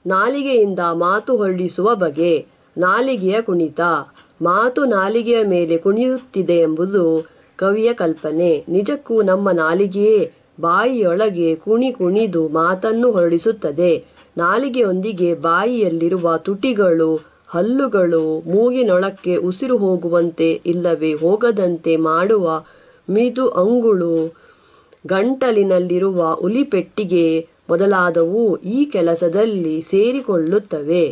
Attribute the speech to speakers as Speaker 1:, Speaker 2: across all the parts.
Speaker 1: ನಾಲಿಗೆಯಿಂದ ಮಾತು ಹೊರಡಿಸುವ ಬಗೆ ನಾಲಿಗೆಯ ಕುಣಿತ ಮಾತು ನಾಲಿಗೆಯ ಮೇಲೆ ಕುಣಿಯುತ್ತಿದೆ ಎಂಬುದು ಕವಿಯ ಕಲ್ಪನೆ ನಿಜಕ್ಕೂ ನಮ್ಮ ನಾಲಿಗೆಯೇ ಬಾಯಿಯೊಳಗೆ ಕುಣಿ ಕುಣಿದು ಮಾತನ್ನು ಹೊರಡಿಸುತ್ತದೆ ನಾಲಿಗೆಯೊಂದಿಗೆ ಬಾಯಿಯಲ್ಲಿರುವ ತುಟಿಗಳು ಹಲ್ಲುಗಳು ಮೂಗಿನೊಳಕ್ಕೆ ಉಸಿರು ಹೋಗುವಂತೆ ಇಲ್ಲವೇ ಹೋಗದಂತೆ ಮಾಡುವ ಮಿದು ಅಂಗುಳು ಗಂಟಲಿನಲ್ಲಿರುವ ಉಲಿಪೆಟ್ಟಿಗೆ ಮೊದಲಾದವು ಈ ಕೆಲಸದಲ್ಲಿ ಸೇರಿಕೊಳ್ಳುತ್ತವೆ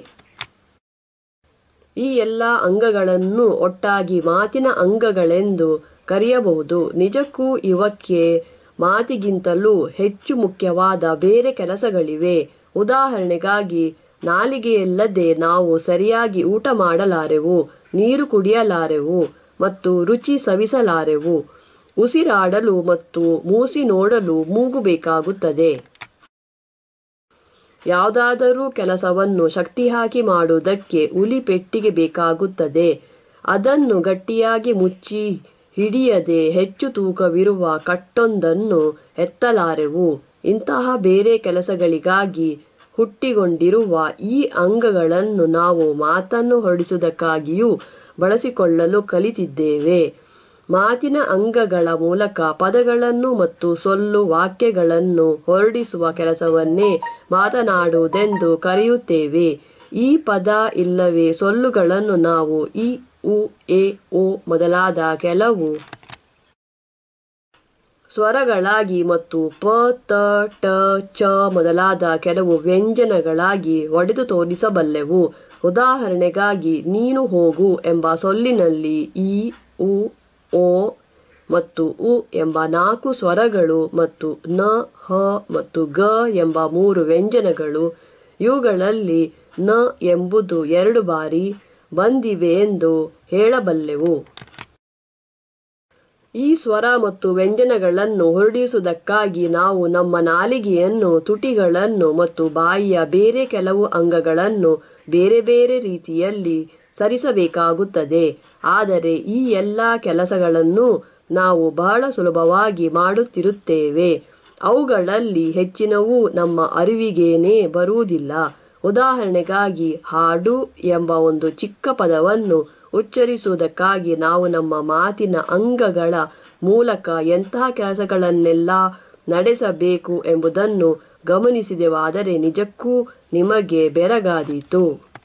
Speaker 1: ಈ ಎಲ್ಲ ಅಂಗಗಳನ್ನು ಒಟ್ಟಾಗಿ ಮಾತಿನ ಅಂಗಗಳೆಂದು ಕರೆಯಬಹುದು ನಿಜಕ್ಕೂ ಇವಕ್ಕೆ ಮಾತಿಗಿಂತಲೂ ಹೆಚ್ಚು ಮುಖ್ಯವಾದ ಬೇರೆ ಕೆಲಸಗಳಿವೆ ಉದಾಹರಣೆಗಾಗಿ ನಾಲಿಗೆಯಿಲ್ಲದೆ ನಾವು ಸರಿಯಾಗಿ ಊಟ ಮಾಡಲಾರೆವು ನೀರು ಕುಡಿಯಲಾರೆವು ಮತ್ತು ರುಚಿ ಸವಿಸಲಾರೆವು ಉಸಿರಾಡಲು ಮತ್ತು ಮೂಸಿ ನೋಡಲು ಮೂಗು ಬೇಕಾಗುತ್ತದೆ ಯಾವುದಾದರೂ ಕೆಲಸವನ್ನು ಶಕ್ತಿ ಹಾಕಿ ಮಾಡುವುದಕ್ಕೆ ಉಲಿ ಪೆಟ್ಟಿಗೆ ಬೇಕಾಗುತ್ತದೆ ಅದನ್ನು ಗಟ್ಟಿಯಾಗಿ ಮುಚ್ಚಿ ಹಿಡಿಯದೆ ಹೆಚ್ಚು ತೂಕವಿರುವ ಕಟ್ಟೊಂದನ್ನು ಎತ್ತಲಾರೆವು ಇಂತಹ ಬೇರೆ ಕೆಲಸಗಳಿಗಾಗಿ ಹುಟ್ಟಿಕೊಂಡಿರುವ ಈ ಅಂಗಗಳನ್ನು ನಾವು ಮಾತನ್ನು ಹೊರಡಿಸುವುದಕ್ಕಾಗಿಯೂ ಬಳಸಿಕೊಳ್ಳಲು ಕಲಿತಿದ್ದೇವೆ ಮಾತಿನ ಅಂಗಗಳ ಮೂಲಕ ಪದಗಳನ್ನು ಮತ್ತು ಸೊಲ್ಲು ವಾಕ್ಯಗಳನ್ನು ಹೊರಡಿಸುವ ಕೆಲಸವನ್ನೇ ಮಾತನಾಡುವುದೆಂದು ಕರೆಯುತ್ತೇವೆ ಈ ಪದ ಇಲ್ಲವೇ ಸೊಲ್ಲುಗಳನ್ನು ನಾವು ಇ ಉ ಎ ಓ ಮೊದಲಾದ ಕೆಲವು ಸ್ವರಗಳಾಗಿ ಮತ್ತು ಪ ತ ಟ ಚ ಮೊದಲಾದ ಕೆಲವು ವ್ಯಂಜನಗಳಾಗಿ ಒಡೆದು ತೋರಿಸಬಲ್ಲೆವು ಉದಾಹರಣೆಗಾಗಿ ನೀನು ಹೋಗು ಎಂಬ ಸೊಲ್ಲಿನಲ್ಲಿ ಈ ಉ ಓ ಮತ್ತು ಉ ಎಂಬ ನಾಲ್ಕು ಸ್ವರಗಳು ಮತ್ತು ನ ಹ ಮತ್ತು ಗ ಎಂಬ ಮೂರು ವ್ಯಂಜನಗಳು ಇವುಗಳಲ್ಲಿ ನ ಎಂಬುದು ಎರಡು ಬಾರಿ ಬಂದಿವೆ ಎಂದು ಹೇಳಬಲ್ಲೆವು ಈ ಸ್ವರ ಮತ್ತು ವ್ಯಂಜನಗಳನ್ನು ಹೊರಡಿಸುವುದಕ್ಕಾಗಿ ನಾವು ನಮ್ಮ ನಾಲಿಗೆಯನ್ನು ತುಟಿಗಳನ್ನು ಮತ್ತು ಬಾಯಿಯ ಬೇರೆ ಕೆಲವು ಅಂಗಗಳನ್ನು ಬೇರೆ ಬೇರೆ ರೀತಿಯಲ್ಲಿ ಸರಿಸಬೇಕಾಗುತ್ತದೆ ಆದರೆ ಈ ಎಲ್ಲ ಕೆಲಸಗಳನ್ನು ನಾವು ಬಹಳ ಸುಲಭವಾಗಿ ಮಾಡುತ್ತಿರುತ್ತೇವೆ ಅವುಗಳಲ್ಲಿ ಹೆಚ್ಚಿನವು ನಮ್ಮ ಅರಿವಿಗೇನೇ ಬರುವುದಿಲ್ಲ ಉದಾಹರಣೆಗಾಗಿ ಹಾಡು ಎಂಬ ಒಂದು ಚಿಕ್ಕ ಪದವನ್ನು ಉಚ್ಚರಿಸುವುದಕ್ಕಾಗಿ ನಾವು ನಮ್ಮ ಮಾತಿನ ಅಂಗಗಳ ಮೂಲಕ ಎಂತಹ ಕೆಲಸಗಳನ್ನೆಲ್ಲ ನಡೆಸಬೇಕು ಎಂಬುದನ್ನು ಗಮನಿಸಿದೆವಾದರೆ ನಿಜಕ್ಕೂ ನಿಮಗೆ ಬೆರಗಾದೀತು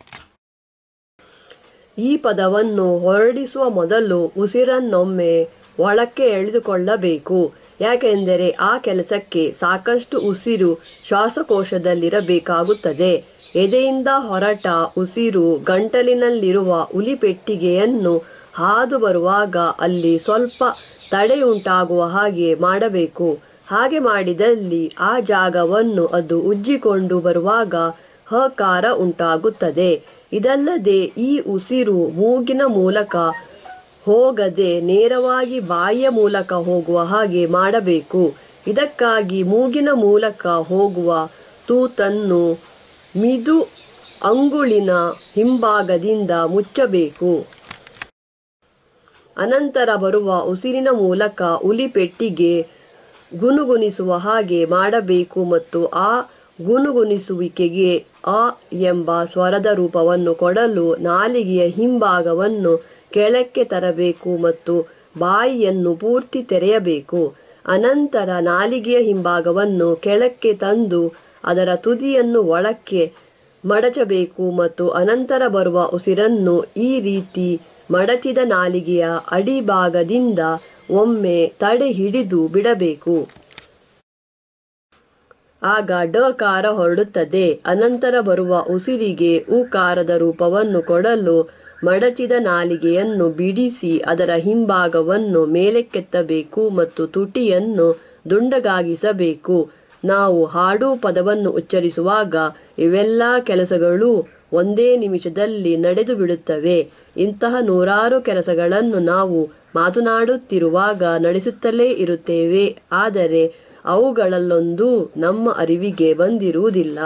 Speaker 1: ಈ ಪದವನ್ನು ಹೊರಡಿಸುವ ಮೊದಲು ಉಸಿರನ್ನೊಮ್ಮೆ ಒಳಕ್ಕೆ ಎಳೆದುಕೊಳ್ಳಬೇಕು ಯಾಕೆಂದರೆ ಆ ಕೆಲಸಕ್ಕೆ ಸಾಕಷ್ಟು ಉಸಿರು ಶ್ವಾಸಕೋಶದಲ್ಲಿರಬೇಕಾಗುತ್ತದೆ ಎದೆಯಿಂದ ಹೊರಟ ಉಸಿರು ಗಂಟಲಿನಲ್ಲಿರುವ ಉಲಿಪೆಟ್ಟಿಗೆಯನ್ನು ಹಾದು ಬರುವಾಗ ಅಲ್ಲಿ ಸ್ವಲ್ಪ ತಡೆಯುಂಟಾಗುವ ಹಾಗೆ ಮಾಡಬೇಕು ಹಾಗೆ ಮಾಡಿದಲ್ಲಿ ಆ ಜಾಗವನ್ನು ಅದು ಉಜ್ಜಿಕೊಂಡು ಬರುವಾಗ ಹಕಾರ ಉಂಟಾಗುತ್ತದೆ ಇದಲ್ಲದೆ ಈ ಉಸಿರು ಮೂಗಿನ ಮೂಲಕ ಹೋಗದೆ ನೇರವಾಗಿ ಬಾಯಿಯ ಮೂಲಕ ಹೋಗುವ ಹಾಗೆ ಮಾಡಬೇಕು ಇದಕ್ಕಾಗಿ ಮೂಗಿನ ಮೂಲಕ ಹೋಗುವ ತೂತನ್ನು ಮಿದು ಅಂಗುಳಿನ ಹಿಂಭಾಗದಿಂದ ಮುಚ್ಚಬೇಕು ಅನಂತರ ಬರುವ ಉಸಿರಿನ ಮೂಲಕ ಉಲಿಪೆಟ್ಟಿಗೆ ಗುನುಗುಣಿಸುವ ಹಾಗೆ ಮಾಡಬೇಕು ಮತ್ತು ಆ ಗುನುಗುಣಿಸುವಿಕೆಗೆ ಅ ಎಂಬ ಸ್ವರದ ರೂಪವನ್ನು ಕೊಡಲು ನಾಲಿಗೆಯ ಹಿಂಭಾಗವನ್ನು ಕೆಳಕ್ಕೆ ತರಬೇಕು ಮತ್ತು ಬಾಯಿಯನ್ನು ಪೂರ್ತಿ ತೆರೆಯಬೇಕು ಅನಂತರ ನಾಲಿಗೆಯ ಹಿಂಭಾಗವನ್ನು ಕೆಳಕ್ಕೆ ತಂದು ಅದರ ತುದಿಯನ್ನು ಒಳಕ್ಕೆ ಮಡಚಬೇಕು ಮತ್ತು ಅನಂತರ ಬರುವ ಉಸಿರನ್ನು ಈ ರೀತಿ ಮಡಚಿದ ನಾಲಿಗೆಯ ಅಡಿಭಾಗದಿಂದ ಒಮ್ಮೆ ತಡೆ ಹಿಡಿದು ಬಿಡಬೇಕು ಆಗ ಡಕಾರ ಹೊರಡುತ್ತದೆ ಅನಂತರ ಬರುವ ಉಸಿರಿಗೆ ಉಕಾರದ ರೂಪವನ್ನು ಕೊಡಲು ಮಡಚಿದ ನಾಲಿಗೆಯನ್ನು ಬಿಡಿಸಿ ಅದರ ಹಿಂಭಾಗವನ್ನು ಮೇಲಕ್ಕೆತ್ತಬೇಕು ಮತ್ತು ತುಟಿಯನ್ನು ದುಂಡಗಾಗಿಸಬೇಕು ನಾವು ಹಾಡು ಪದವನ್ನು ಉಚ್ಚರಿಸುವಾಗ ಇವೆಲ್ಲ ಕೆಲಸಗಳು ಒಂದೇ ನಿಮಿಷದಲ್ಲಿ ನಡೆದು ಬಿಡುತ್ತವೆ ಇಂತಹ ನೂರಾರು ಕೆಲಸಗಳನ್ನು ನಾವು ಮಾತನಾಡುತ್ತಿರುವಾಗ ನಡೆಸುತ್ತಲೇ ಇರುತ್ತೇವೆ ಆದರೆ ಅವುಗಳಲ್ಲೊಂದು ನಮ್ಮ ಅರಿವಿಗೆ ಬಂದಿರುವುದಿಲ್ಲ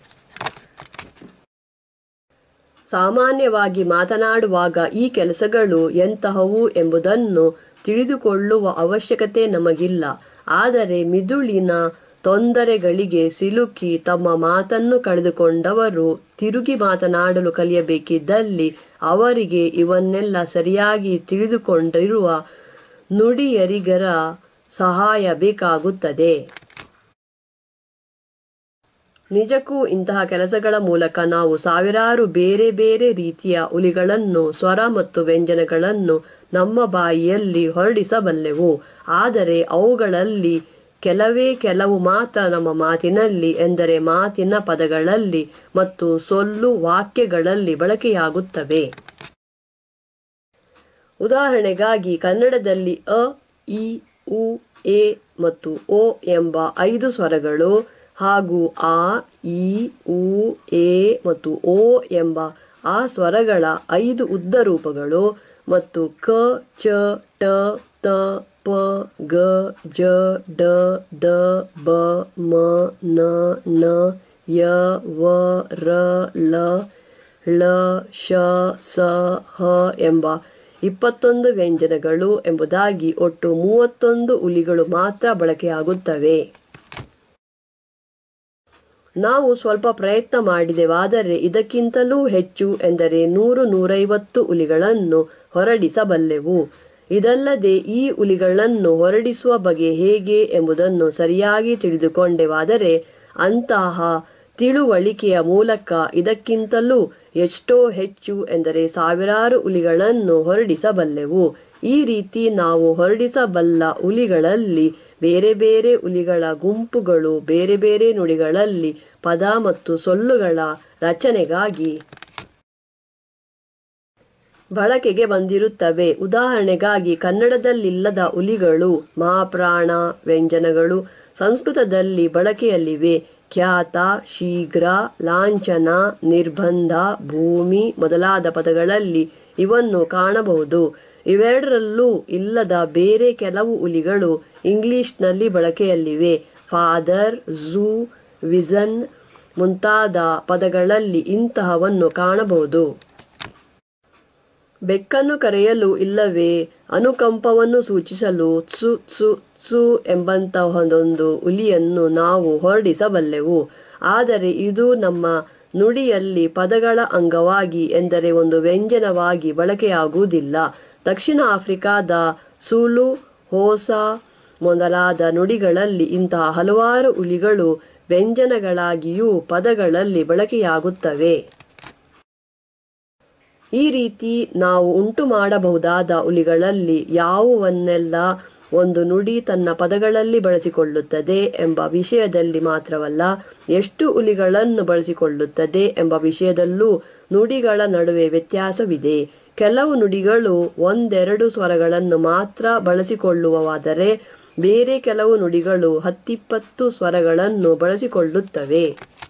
Speaker 1: ಸಾಮಾನ್ಯವಾಗಿ ಮಾತನಾಡುವಾಗ ಈ ಕೆಲಸಗಳು ಎಂತಹವು ಎಂಬುದನ್ನು ತಿಳಿದುಕೊಳ್ಳುವ ಅವಶ್ಯಕತೆ ನಮಗಿಲ್ಲ ಆದರೆ ಮಿದುಳಿನ ತೊಂದರೆಗಳಿಗೆ ಸಿಲುಕಿ ತಮ್ಮ ಮಾತನ್ನು ಕಳೆದುಕೊಂಡವರು ತಿರುಗಿ ಮಾತನಾಡಲು ಕಲಿಯಬೇಕಿದ್ದಲ್ಲಿ ಅವರಿಗೆ ಇವನ್ನೆಲ್ಲ ಸರಿಯಾಗಿ ತಿಳಿದುಕೊಂಡಿರುವ ನುಡಿಯರಿಗರ ಸಹಾಯ ಬೇಕಾಗುತ್ತದೆ ನಿಜಕ್ಕೂ ಇಂತಹ ಕೆಲಸಗಳ ಮೂಲಕ ನಾವು ಸಾವಿರಾರು ಬೇರೆ ಬೇರೆ ರೀತಿಯ ಉಲಿಗಳನ್ನು ಸ್ವರ ಮತ್ತು ವ್ಯಂಜನಗಳನ್ನು ನಮ್ಮ ಬಾಯಿಯಲ್ಲಿ ಹೊರಡಿಸಬಲ್ಲೆವು ಆದರೆ ಅವುಗಳಲ್ಲಿ ಕೆಲವೇ ಕೆಲವು ಮಾತ್ರ ನಮ್ಮ ಮಾತಿನಲ್ಲಿ ಎಂದರೆ ಮಾತಿನ ಪದಗಳಲ್ಲಿ ಮತ್ತು ಸೊಲ್ಲು ವಾಕ್ಯಗಳಲ್ಲಿ ಬಳಕೆಯಾಗುತ್ತವೆ ಉದಾಹರಣೆಗಾಗಿ ಕನ್ನಡದಲ್ಲಿ ಅ ಇ ಉ ಎ ಮತ್ತು ಓ ಎಂಬ ಐದು ಸ್ವರಗಳು ಹಾಗೂ ಆ ಇ ಉ ಎ ಮತ್ತು ಓ ಎಂಬ ಆ ಸ್ವರಗಳ ಐದು ಉದ್ದ ರೂಪಗಳು ಮತ್ತು ಕ ಚ ಟ ತ ಪ ಗ ಜ ಡ ದ ಬ ಮ ನ ನ ಯ ವ ರ ಲ ಳ ಶ ಸ ಹ ಎಂಬ ಇಪ್ಪತ್ತೊಂದು ವ್ಯಂಜನಗಳು ಎಂಬುದಾಗಿ ಒಟ್ಟು ಮೂವತ್ತೊಂದು ಉಲಿಗಳು ಮಾತ್ರ ಬಳಕೆಯಾಗುತ್ತವೆ ನಾವು ಸ್ವಲ್ಪ ಪ್ರಯತ್ನ ಮಾಡಿದೆವಾದರೆ ಇದಕ್ಕಿಂತಲೂ ಹೆಚ್ಚು ಎಂದರೆ ನೂರು ನೂರೈವತ್ತು ಉಲಿಗಳನ್ನು ಹೊರಡಿಸಬಲ್ಲೆವು ಇದಲ್ಲದೆ ಈ ಉಲಿಗಳನ್ನು ಹೊರಡಿಸುವ ಬಗೆ ಹೇಗೆ ಎಂಬುದನ್ನು ಸರಿಯಾಗಿ ತಿಳಿದುಕೊಂಡೆವಾದರೆ ಅಂತಹ ತಿಳುವಳಿಕೆಯ ಮೂಲಕ ಇದಕ್ಕಿಂತಲೂ ಎಷ್ಟೋ ಹೆಚ್ಚು ಎಂದರೆ ಸಾವಿರಾರು ಉಲಿಗಳನ್ನು ಹೊರಡಿಸಬಲ್ಲೆವು ಈ ರೀತಿ ನಾವು ಹೊರಡಿಸಬಲ್ಲ ಉಲಿಗಳಲ್ಲಿ ಬೇರೆ ಬೇರೆ ಉಲಿಗಳ ಗುಂಪುಗಳು ಬೇರೆ ಬೇರೆ ನುಡಿಗಳಲ್ಲಿ ಪದ ಮತ್ತು ಸೊಲ್ಲುಗಳ ರಚನೆಗಾಗಿ ಬಳಕೆಗೆ ಬಂದಿರುತ್ತವೆ ಉದಾಹರಣೆಗಾಗಿ ಕನ್ನಡದಲ್ಲಿಲ್ಲದ ಉಲಿಗಳು ಮಹಾಪ್ರಾಣ ವ್ಯಂಜನಗಳು ಸಂಸ್ಕೃತದಲ್ಲಿ ಬಳಕೆಯಲ್ಲಿವೆ ಖ್ಯಾತ ಶೀಘ್ರ ಲಾಂಛನ ನಿರ್ಬಂಧ ಭೂಮಿ ಮೊದಲಾದ ಪದಗಳಲ್ಲಿ ಇವನ್ನು ಕಾಣಬಹುದು ಇವೆರಡರಲ್ಲೂ ಇಲ್ಲದ ಬೇರೆ ಕೆಲವು ಉಲಿಗಳು ಇಂಗ್ಲಿಷ್ನಲ್ಲಿ ಬಳಕೆಯಲ್ಲಿವೆ ಫಾದರ್ ಝೂ ವಿಸನ್ ಮುಂತಾದ ಪದಗಳಲ್ಲಿ ಇಂತಹವನ್ನು ಕಾಣಬಹುದು ಬೆಕ್ಕನ್ನು ಕರೆಯಲು ಇಲ್ಲವೇ ಅನುಕಂಪವನ್ನು ಸೂಚಿಸಲು ತ್ಸು ತ್ಸು ತ್ಸು ಎಂಬಂತಹದೊಂದು ಉಲಿಯನ್ನು ನಾವು ಹೊರಡಿಸಬಲ್ಲೆವು ಆದರೆ ಇದು ನಮ್ಮ ನುಡಿಯಲ್ಲಿ ಪದಗಳ ಅಂಗವಾಗಿ ಎಂದರೆ ಒಂದು ವ್ಯಂಜನವಾಗಿ ಬಳಕೆಯಾಗುವುದಿಲ್ಲ ದಕ್ಷಿಣ ಆಫ್ರಿಕಾದ ಸೂಲು ಹೋಸ ಮೊದಲಾದ ನುಡಿಗಳಲ್ಲಿ ಇಂತಹ ಹಲವಾರು ಉಲಿಗಳು ವ್ಯಂಜನಗಳಾಗಿಯೂ ಪದಗಳಲ್ಲಿ ಬಳಕೆಯಾಗುತ್ತವೆ ಈ ರೀತಿ ನಾವು ಉಂಟು ಮಾಡಬಹುದಾದ ಉಲಿಗಳಲ್ಲಿ ಯಾವುವನ್ನೆಲ್ಲ ಒಂದು ನುಡಿ ತನ್ನ ಪದಗಳಲ್ಲಿ ಬಳಸಿಕೊಳ್ಳುತ್ತದೆ ಎಂಬ ವಿಷಯದಲ್ಲಿ ಮಾತ್ರವಲ್ಲ ಎಷ್ಟು ಉಲಿಗಳನ್ನು ಬಳಸಿಕೊಳ್ಳುತ್ತದೆ ಎಂಬ ವಿಷಯದಲ್ಲೂ ನುಡಿಗಳ ನಡುವೆ ವ್ಯತ್ಯಾಸವಿದೆ ಕೆಲವು ನುಡಿಗಳು ಒಂದೆರಡು ಸ್ವರಗಳನ್ನು ಮಾತ್ರ ಬಳಸಿಕೊಳ್ಳುವವಾದರೆ ಬೇರೆ ಕೆಲವು ನುಡಿಗಳು ಹತ್ತಿಪ್ಪತ್ತು ಸ್ವರಗಳನ್ನು ಬಳಸಿಕೊಳ್ಳುತ್ತವೆ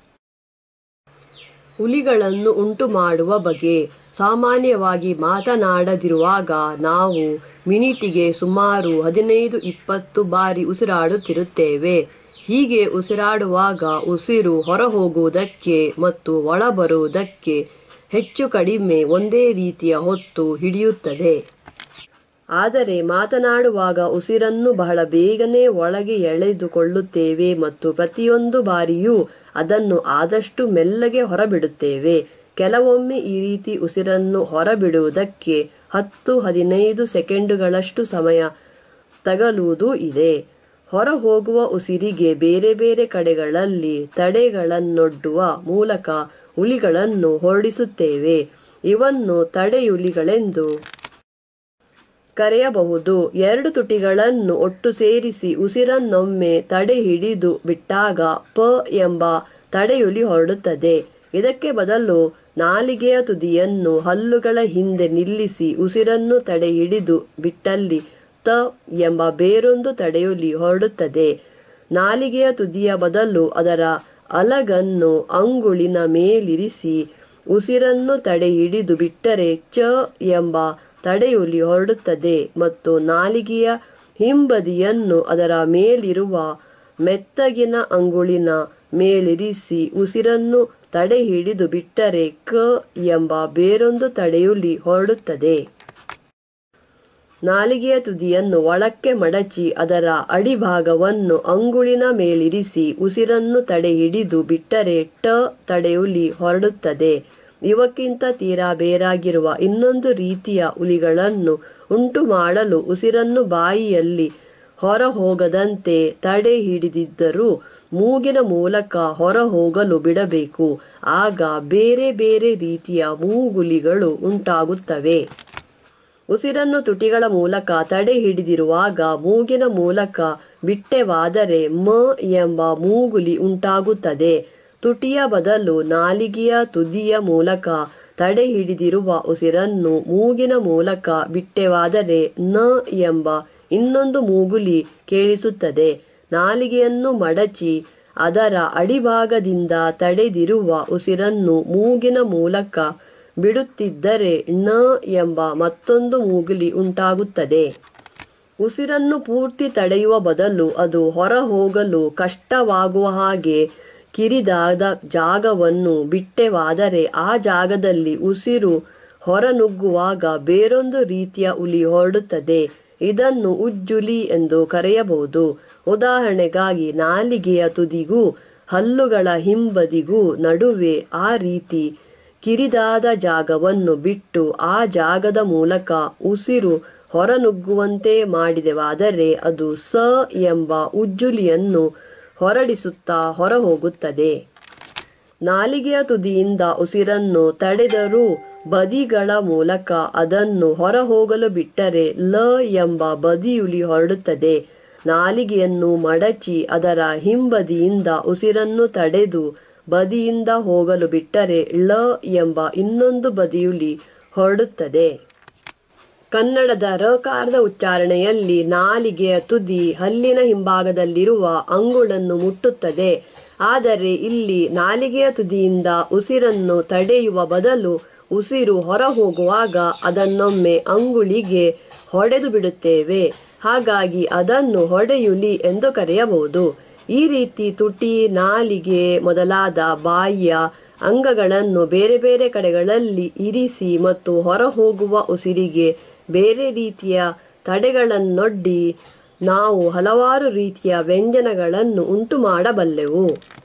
Speaker 1: ಹುಲಿಗಳನ್ನು ಉಂಟು ಮಾಡುವ ಬಗೆ ಸಾಮಾನ್ಯವಾಗಿ ಮಾತನಾಡದಿರುವಾಗ ನಾವು ಮಿನಿಟಿಗೆ ಸುಮಾರು ಹದಿನೈದು ಇಪ್ಪತ್ತು ಬಾರಿ ಉಸಿರಾಡುತ್ತಿರುತ್ತೇವೆ ಹೀಗೆ ಉಸಿರಾಡುವಾಗ ಉಸಿರು ಹೊರಹೋಗುವುದಕ್ಕೆ ಮತ್ತು ಒಳಬರುವುದಕ್ಕೆ ಹೆಚ್ಚು ಕಡಿಮೆ ಒಂದೇ ರೀತಿಯ ಹೊತ್ತು ಹಿಡಿಯುತ್ತದೆ ಆದರೆ ಮಾತನಾಡುವಾಗ ಉಸಿರನ್ನು ಬಹಳ ಬೇಗನೆ ಒಳಗೆ ಎಳೆದುಕೊಳ್ಳುತ್ತೇವೆ ಮತ್ತು ಪ್ರತಿಯೊಂದು ಬಾರಿಯೂ ಅದನ್ನು ಆದಷ್ಟು ಮೆಲ್ಲಗೆ ಹೊರಬಿಡುತ್ತೇವೆ ಕೆಲವೊಮ್ಮೆ ಈ ರೀತಿ ಉಸಿರನ್ನು ಹೊರಬಿಡುವುದಕ್ಕೆ ಹತ್ತು ಹದಿನೈದು ಸೆಕೆಂಡುಗಳಷ್ಟು ಸಮಯ ತಗಲುವುದೂ ಇದೆ ಹೊರ ಹೋಗುವ ಉಸಿರಿಗೆ ಬೇರೆ ಬೇರೆ ಕಡೆಗಳಲ್ಲಿ ತಡೆಗಳನ್ನೊಡ್ಡುವ ಮೂಲಕ ಉಲಿಗಳನ್ನು ಹೊರಡಿಸುತ್ತೇವೆ ಇವನ್ನು ತಡೆಯುಲಿಗಳೆಂದು ಕರೆಯಬಹುದು ಎರಡು ತುಟಿಗಳನ್ನು ಒಟ್ಟು ಸೇರಿಸಿ ಉಸಿರನ್ನೊಮ್ಮೆ ತಡೆ ಹಿಡಿದು ಬಿಟ್ಟಾಗ ಪ ಎಂಬ ತಡೆಯುಲಿ ಹೊರಡುತ್ತದೆ ಇದಕ್ಕೆ ಬದಲು ನಾಲಿಗೆಯ ತುದಿಯನ್ನು ಹಲ್ಲುಗಳ ಹಿಂದೆ ನಿಲ್ಲಿಸಿ ಉಸಿರನ್ನು ತಡೆ ಹಿಡಿದು ಬಿಟ್ಟಲ್ಲಿ ತ ಎಂಬ ಬೇರೊಂದು ತಡೆಯುಲಿ ಹೊರಡುತ್ತದೆ ನಾಲಿಗೆಯ ತುದಿಯ ಬದಲು ಅದರ ಅಲಗನ್ನು ಅಂಗುಳಿನ ಮೇಲಿರಿಸಿ ಉಸಿರನ್ನು ತಡೆ ಹಿಡಿದು ಬಿಟ್ಟರೆ ಚ ಎಂಬ ತಡೆಯುಲಿ ಹೊರಡುತ್ತದೆ ಮತ್ತು ನಾಲಿಗೆಯ ಹಿಂಬದಿಯನ್ನು ಅದರ ಮೇಲಿರುವ ಮೆತ್ತಗಿನ ಅಂಗುಳಿನ ಮೇಲಿರಿಸಿ ಉಸಿರನ್ನು ತಡೆ ಹಿಡಿದು ಬಿಟ್ಟರೆ ಕ ಎಂಬ ಬೇರೊಂದು ತಡೆಯುಲಿ ಹೊರಡುತ್ತದೆ ನಾಲಿಗೆಯ ತುದಿಯನ್ನು ಒಳಕ್ಕೆ ಮಡಚಿ ಅದರ ಅಡಿಭಾಗವನ್ನು ಅಂಗುಳಿನ ಮೇಲಿರಿಸಿ ಉಸಿರನ್ನು ತಡೆ ಹಿಡಿದು ಬಿಟ್ಟರೆ ಟ ತಡೆಯುಲಿ ಹೊರಡುತ್ತದೆ ಇವಕ್ಕಿಂತ ತೀರಾ ಬೇರಾಗಿರುವ ಇನ್ನೊಂದು ರೀತಿಯ ಉಲಿಗಳನ್ನು ಉಂಟು ಮಾಡಲು ಉಸಿರನ್ನು ಬಾಯಿಯಲ್ಲಿ ಹೊರ ಹೋಗದಂತೆ ತಡೆ ಹಿಡಿದಿದ್ದರೂ ಮೂಗಿನ ಮೂಲಕ ಹೊರ ಹೋಗಲು ಬಿಡಬೇಕು ಆಗ ಬೇರೆ ಬೇರೆ ರೀತಿಯ ಮೂಗುಲಿಗಳು ಉಂಟಾಗುತ್ತವೆ ಉಸಿರನ್ನು ತುಟಿಗಳ ಮೂಲಕ ತಡೆ ಹಿಡಿದಿರುವಾಗ ಮೂಗಿನ ಮೂಲಕ ಬಿಟ್ಟೆವಾದರೆ ಮ ಎಂಬ ಮೂಗುಲಿ ಉಂಟಾಗುತ್ತದೆ ತುಟಿಯ ಬದಲು ನಾಲಿಗೆಯ ತುದಿಯ ಮೂಲಕ ತಡೆ ಹಿಡಿದಿರುವ ಉಸಿರನ್ನು ಮೂಗಿನ ಮೂಲಕ ಬಿಟ್ಟೆವಾದರೆ ನ ಎಂಬ ಇನ್ನೊಂದು ಮೂಗುಲಿ ಕೇಳಿಸುತ್ತದೆ ನಾಲಿಗೆಯನ್ನು ಮಡಚಿ ಅದರ ಅಡಿಭಾಗದಿಂದ ತಡೆದಿರುವ ಉಸಿರನ್ನು ಮೂಗಿನ ಮೂಲಕ ಬಿಡುತ್ತಿದ್ದರೆ ಣ ಎಂಬ ಮತ್ತೊಂದು ಮೂಗುಲಿ ಉಂಟಾಗುತ್ತದೆ ಉಸಿರನ್ನು ಪೂರ್ತಿ ತಡೆಯುವ ಬದಲು ಅದು ಹೊರ ಹೋಗಲು ಕಷ್ಟವಾಗುವ ಹಾಗೆ ಕಿರಿದಾದ ಜಾಗವನ್ನು ಬಿಟ್ಟೆವಾದರೆ ಆ ಜಾಗದಲ್ಲಿ ಉಸಿರು ಹೊರನುಗ್ಗುವಾಗ ಬೇರೊಂದು ರೀತಿಯ ಉಲಿ ಹೊರಡುತ್ತದೆ ಇದನ್ನು ಉಜ್ಜುಲಿ ಎಂದು ಕರೆಯಬಹುದು ಉದಾಹರಣೆಗಾಗಿ ನಾಲಿಗೆಯ ತುದಿಗೂ ಹಲ್ಲುಗಳ ಹಿಂಬದಿಗೂ ನಡುವೆ ಆ ರೀತಿ ಕಿರಿದಾದ ಜಾಗವನ್ನು ಬಿಟ್ಟು ಆ ಜಾಗದ ಮೂಲಕ ಉಸಿರು ಹೊರನುಗ್ಗುವಂತೆ ಮಾಡಿದೆವಾದರೆ ಅದು ಸ ಎಂಬ ಉಜ್ಜುಲಿಯನ್ನು ಹೊರಡಿಸುತ್ತಾ ಹೊರಹೋಗುತ್ತದೆ ನಾಲಿಗೆಯ ತುದಿಯಿಂದ ಉಸಿರನ್ನು ತಡೆದರೂ ಬದಿಗಳ ಮೂಲಕ ಅದನ್ನು ಹೊರಹೋಗಲು ಬಿಟ್ಟರೆ ಲ ಎಂಬ ಬದಿಯುಲಿ ಹೊರಡುತ್ತದೆ ನಾಲಿಗೆಯನ್ನು ಮಡಚಿ ಅದರ ಹಿಂಬದಿಯಿಂದ ಉಸಿರನ್ನು ತಡೆದು ಬದಿಯಿಂದ ಹೋಗಲು ಬಿಟ್ಟರೆ ಳ ಎಂಬ ಇನ್ನೊಂದು ಬದಿಯುಲಿ ಹೊರಡುತ್ತದೆ ಕನ್ನಡದ ರಕಾರದ ಉಚ್ಚಾರಣೆಯಲ್ಲಿ ನಾಲಿಗೆಯ ತುದಿ ಹಲ್ಲಿನ ಹಿಂಭಾಗದಲ್ಲಿರುವ ಅಂಗುಳನ್ನು ಮುಟ್ಟುತ್ತದೆ ಆದರೆ ಇಲ್ಲಿ ನಾಲಿಗೆಯ ತುದಿಯಿಂದ ಉಸಿರನ್ನು ತಡೆಯುವ ಬದಲು ಉಸಿರು ಹೊರ ಹೋಗುವಾಗ ಅದನ್ನೊಮ್ಮೆ ಅಂಗುಳಿಗೆ ಹೊಡೆದು ಬಿಡುತ್ತೇವೆ ಹಾಗಾಗಿ ಅದನ್ನು ಹೊಡೆಯುಲಿ ಎಂದು ಕರೆಯಬಹುದು ಈ ರೀತಿ ತುಟಿ ನಾಲಿಗೆ ಮೊದಲಾದ ಬಾಯಿಯ ಅಂಗಗಳನ್ನು ಬೇರೆ ಬೇರೆ ಕಡೆಗಳಲ್ಲಿ ಇರಿಸಿ ಮತ್ತು ಹೊರ ಹೋಗುವ ಉಸಿರಿಗೆ ಬೇರೆ ರೀತಿಯ ತಡೆಗಳನ್ನೊಡ್ಡಿ ನಾವು ಹಲವಾರು ರೀತಿಯ ವ್ಯಂಜನಗಳನ್ನು ಉಂಟು ಮಾಡಬಲ್ಲೆವು